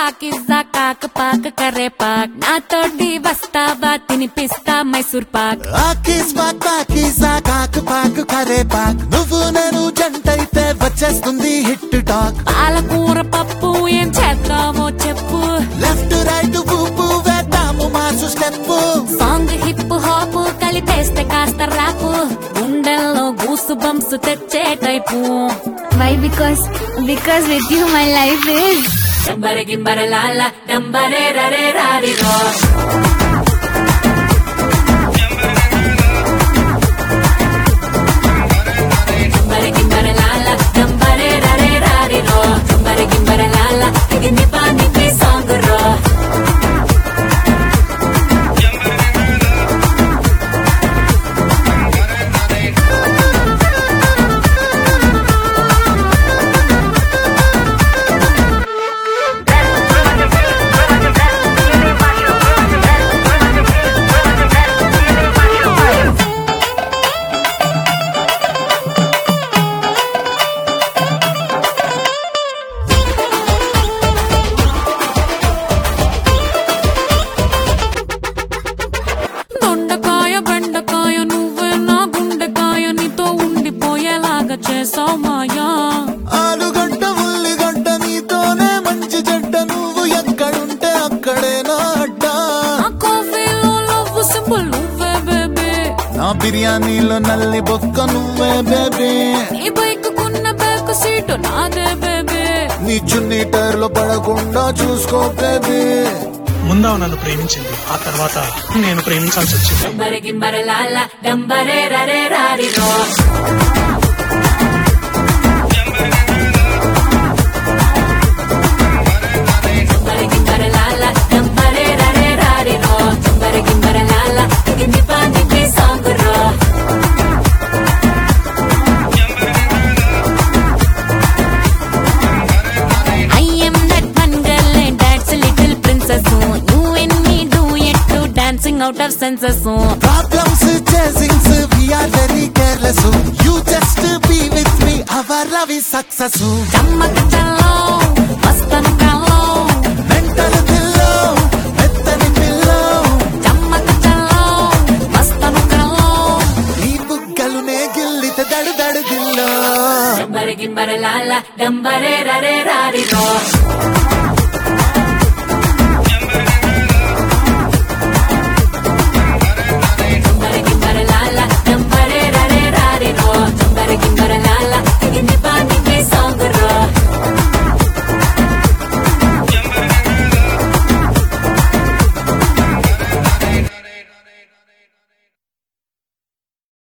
పాకిజా కాక పాక కరే పాక్ నాతోటి వస్తావా తినిపిస్తా మైసూర్ పాక్ ఆకీస్ పాక్ పాకీసా కాకు పాకు కరే పాక్ నువ్వు నేను జంటైతే వచ్చేస్తుంది హిట్ టాక్ పాలకూర పప్పు ఏం చేద్దామో చెప్పు లెఫ్ట్ రైట్ ఊపు వేద్దాము mass step song hip hop కలిపేస్తే కాస్త రాపు గుండెల్లో గూసు బంప్స్ తెచ్చే type Why? Because because with you my life is డంబరె గింబరె లాల డంబరే రరే రారిరో డంబరె గింబరె లాల డంబరే రరే రారిరో డంబరె గింబరె లాల ఇది నిపా నిపి సాంగ్ రో దొండకాయ బెండకాయ నువ్వే నా గుండెకాయ నీతో ఉండిపోయేలాగా చేసావు మాయా ఆలుగడ్డ ఉల్లిగడ్డ నీతోనే మంచి జడ్డ నువ్వు ఎక్కడుంటే అక్కడే నా అడ్డా ఆ కాఫీలో లవ్ సింబల్ నువ్వే బేబీ నా బిర్యానీలో నల్లి బొక్క నువ్వే బేబీ నీ బైక్ కున్న బ్యాక్ సీటు నాదే బేబీ నీ చున్నీ టైర్ లో పడకుండా చూసుకో బేబీ ముందా నన్ను ప్రేమించింది ఆ తర్వాత నేను ప్రేమించాల్సి వచ్చింది డంబరె గింబరె లాల డంబరే రరే రారిరో డంబరె గింబరె లాల డంబరే రరే రారిరో డంబరె గింబరె లాల ఇది నిపా నిపి సాంగ్ రో I am that one girl and that's a little princess. Oh, you and me do it to dancing out of senses. Oh. Problems చేసింగ్స్ we are very careless you just be with me our love is success చమ్మక చల్లో మస్తను కల్లో mental పిల్లో మెత్తని పిల్లో చమ్మక చల్లో మస్తను కల్లో ఈ బుగ్గలునే గిల్లిత దడు దడు దిల్లో డంబరె గింబరె లాల డంబరే రరే రారిరో